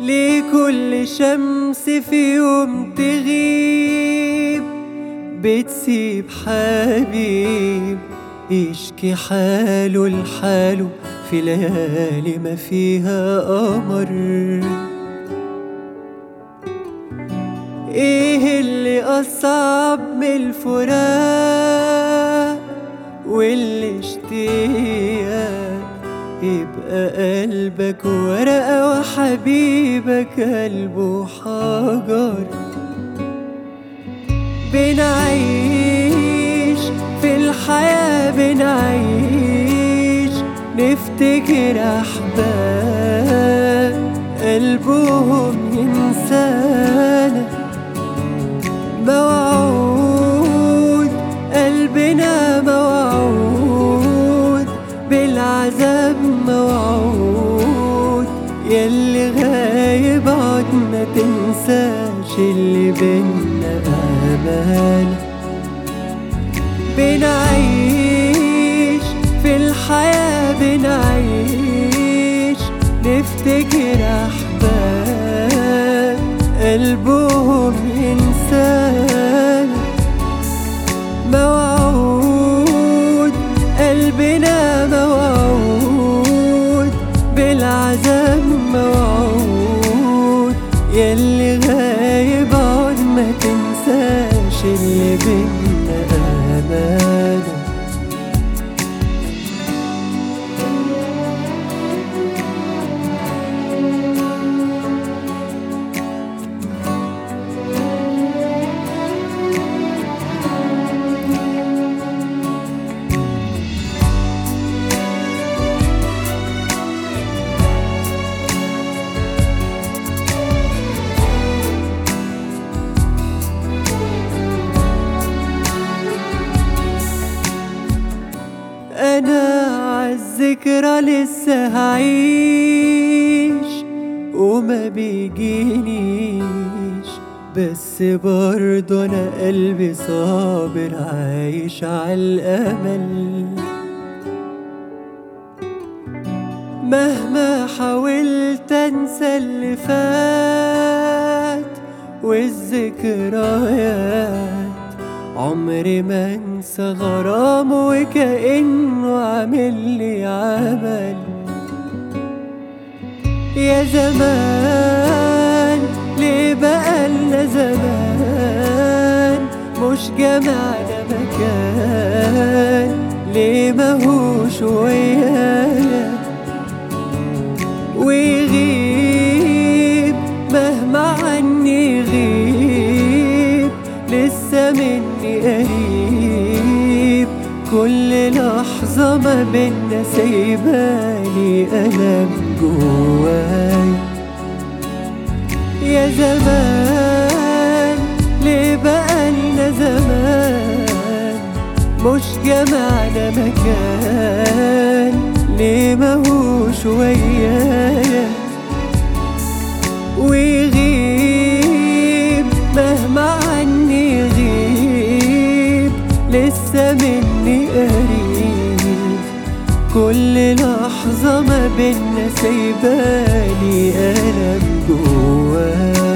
ليه كل شمس في يوم تغيب بتسيب حبيب يشكي حاله لحاله في ليالي ما فيها قمر ايه اللي اصعب من الفراق واللي اشتياق يبقى قلبك ورقة وحبيبك قلبه حجر بنعيش في الحياة بنعيش نفتكر أحباب قلبهم ينسانا موعود قلبنا موعود بالعذاب موعود يلي غايب عد ما تنساش اللي بينا أمان بنعيش في الحياة بنعيش نفتكر أحباب قلبهم إنسان موعود قلبنا موعود بالعذاب موعود يلي غايب عد ما تنساش اللي بينا أمانة انا عالذكرى لسه هعيش وما بيجينيش بس برضه انا قلبي صابر عايش عالامل مهما حاولت انسى اللي فات والذكريات عمري ما انسى غرامه وكأنه عامل لي عمل يا زمان ليه بقالنا زمان مش جمعنا مكان ليه ماهوش ويانا ويغيب مهما عني يغيب لسه مني قريب كل لحظة ما بينا سايباني ألم جواي يا زمان ليه بقالنا زمان مش جمعنا مكان ليه ماهوش ويايا ويغيب مهما عني يغيب لسه مني قريب كل لحظة ما بينا سايباني ألم جواي